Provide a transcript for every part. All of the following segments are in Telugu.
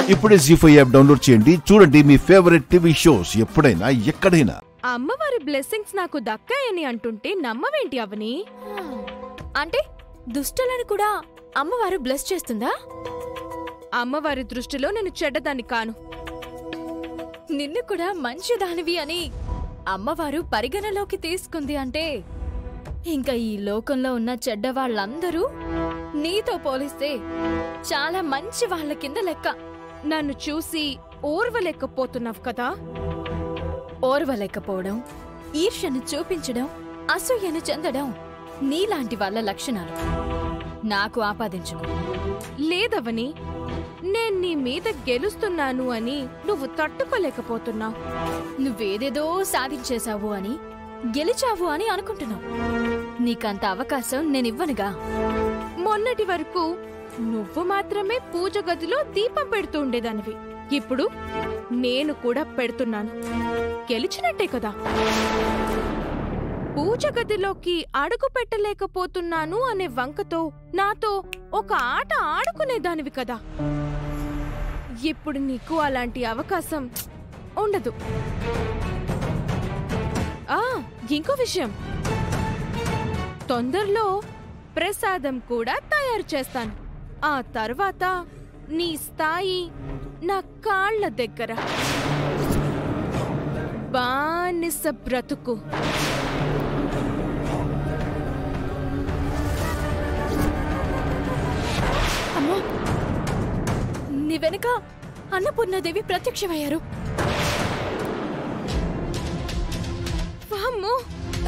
ఇప్పుడే జీ ఫైవ్ యాప్ డౌన్లోడ్ చేయండి చూడండి మీ ఫేవరెట్ టీవీ షోస్ ఎప్పుడైనా ఎక్కడైనా అమ్మవారి బ్లెస్సింగ్స్ నాకు దక్కాయని అంటుంటే నమ్మవేంటి అవని అంటే దుష్టులను కూడా అమ్మవారు బ్లెస్ చేస్తుందా అమ్మవారి దృష్టిలో నేను చెడ్డదాన్ని కాను నిన్ను కూడా మంచిదానివి అని అమ్మవారు పరిగణలోకి తీసుకుంది అంటే ఇంకా ఈ లోకంలో ఉన్న చెడ్డ వాళ్ళందరూ నీతో పోలిస్తే చాలా మంచి వాళ్ళ కింద లెక్క నన్ను చూసి ఓర్వలేకపోతున్నావు కదా ఓర్వలేకపోవడం ఈర్ష్యను చూపించడం అసూయను చెందడం నీలాంటి వాళ్ళ లక్షణాలు నాకు ఆపాదించుకో లేదవని నేను నీ మీద గెలుస్తున్నాను అని నువ్వు తట్టుకోలేకపోతున్నావు నువ్వేదేదో సాధించేశావు అని గెలిచావు అని అనుకుంటున్నావు నీకంత అవకాశం నేనివ్వనుగా మొన్నటి వరకు నువ్వు మాత్రమే పూజ గదిలో దీపం పెడుతూ ఉండేదానివి ఇప్పుడు నేను కూడా పెడుతున్నాను గెలిచినట్టే కదా పూజ గదిలోకి అడుగు పెట్టలేకపోతున్నాను అనే వంకతో నాతో ఒక ఆట ఆడుకునేదానివి కదా ఇప్పుడు నీకు అలాంటి అవకాశం ఉండదు ఆ ఇంకో విషయం తొందరలో ప్రసాదం కూడా తయారు చేస్తాను ఆ తర్వాత నీ స్థాయి నా కాళ్ళ దగ్గర బానిస బ్రతుకు అమ్మో నీ వెనుక అన్నపూర్ణాదేవి ప్రత్యక్షమయ్యారు వామ్మో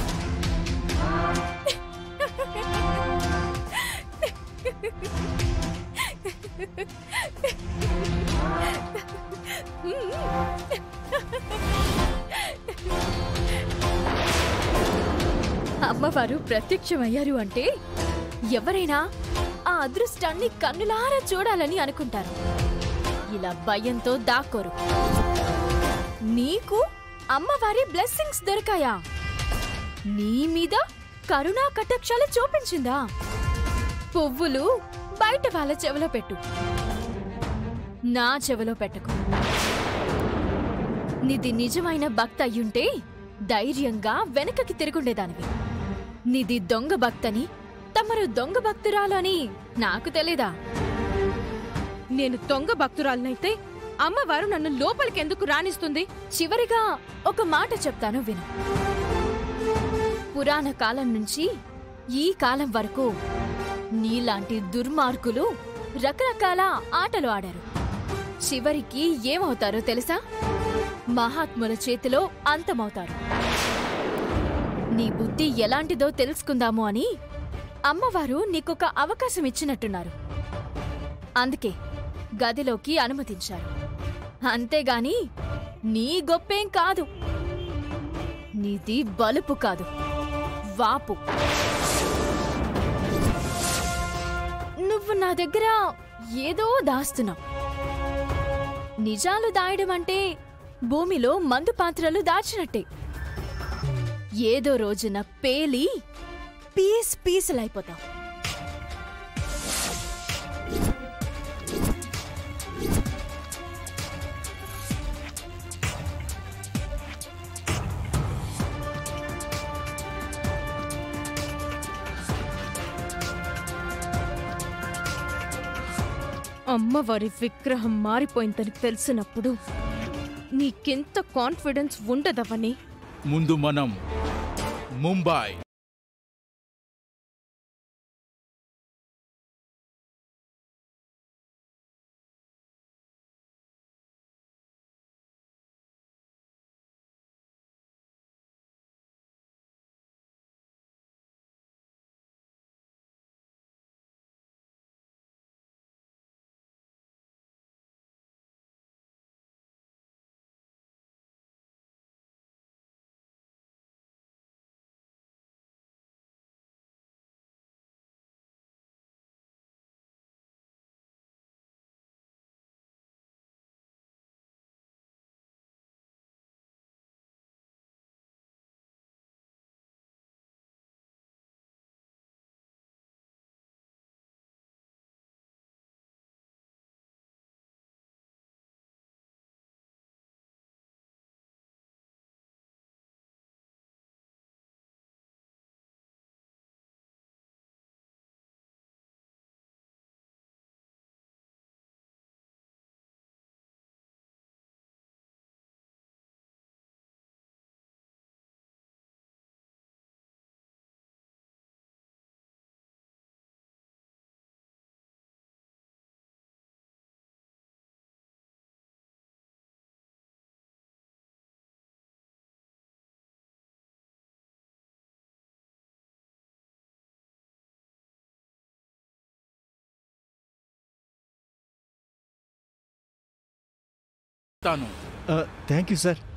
అమ్మవారు ప్రత్యక్షమయ్యారు అంటే ఎవరైనా ఆ అదృష్టాన్ని కన్నులారా చూడాలని అనుకుంటారు ఇలా భయంతో దాక్కోరు నీకు అమ్మవారి బ్లెస్సింగ్స్ దొరికాయా నీ మీద కరుణా కటాక్షాలు చూపించిందా పువ్వులు బయట వాళ్ళ చెవిలో పెట్టు నా చెవిలో పెట్టకు నీది నిజమైన భక్త అయ్యుంటే ధైర్యంగా వెనకకి తిరుగుండేదానివి నీది దొంగ భక్తని తమరు దొంగ భక్తురాలు అని నాకు తెలీదా నేను దొంగ భక్తురాలనైతే అమ్మవారు నన్ను లోపలికెందుకు రాణిస్తుంది చివరిగా ఒక మాట చెప్తాను విను పురాణ కాలం నుంచి ఈ కాలం వరకు నీలాంటి దుర్మార్గులు రకరకాల ఆటలు ఆడారు చివరికి ఏమవుతారో తెలుసా మహాత్ముల చేతిలో అంతమవుతారు నీ బుద్ధి ఎలాంటిదో తెలుసుకుందాము అని అమ్మవారు నీకొక అవకాశం ఇచ్చినట్టున్నారు అందుకే గదిలోకి అనుమతించారు అంతేగాని నీ గొప్పేం కాదు నీది బలుపు కాదు వాపు నువ్వు నా దగ్గర ఏదో దాస్తున్నావు నిజాలు దాయడం అంటే భూమిలో మందు పాత్రలు దాచినట్టే ఏదో రోజున పేలి పీస్ పీసులైపోతావు అమ్మవారి విగ్రహం మారిపోయిందని తెలిసినప్పుడు నీకెంత కాన్ఫిడెన్స్ ఉండదవని ముందు మనం ముంబై తాను థ్యాంక్ యూ సార్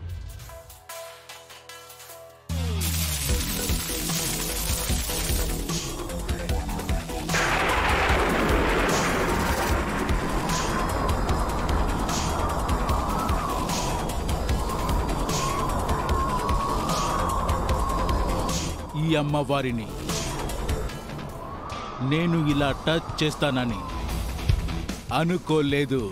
ఈ అమ్మవారిని నేను ఇలా టచ్ చేస్తానని అనుకోలేదు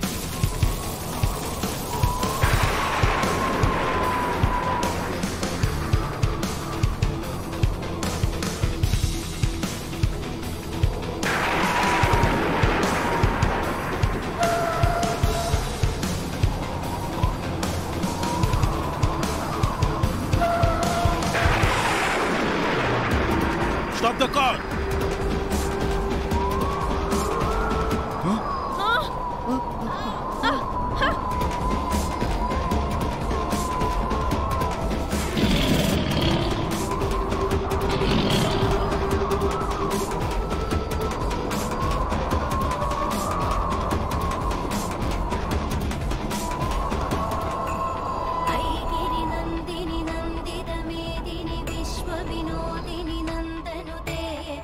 Stop the car! ఐగిరి Nandini Nanditha మేదిని విశ్వ వినోదిని నందనుతే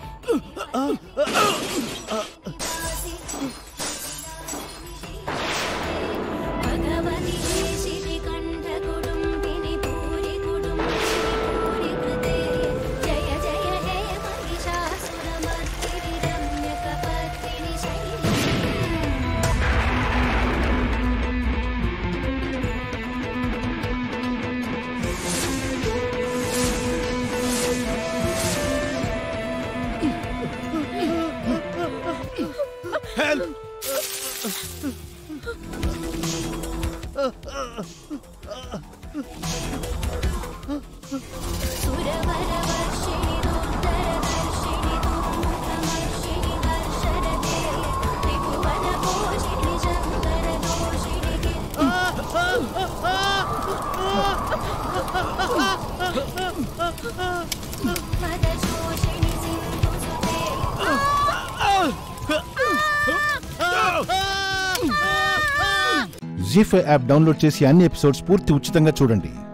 భగవతి శిశి కంఠ కుటుంబిని పూరి కుటుంబిని పూరి కృతే జయ జయ హే మహిషాసురమర్దిని రమ్య కపర్దిని శైలి సురవరవర్షిణి దుర్ధరదర్శిని దుర్ముఖమర్షిణి హర్షరతే త్రిభువన పోషిణి శంకర దోషిణి మదశోషిణి సింధు సుతే జీ ఫైవ్ యాప్ డౌన్లోడ్ చేసి అన్ని ఎపిసోడ్స్ పూర్తి ఉచితంగా చూడండి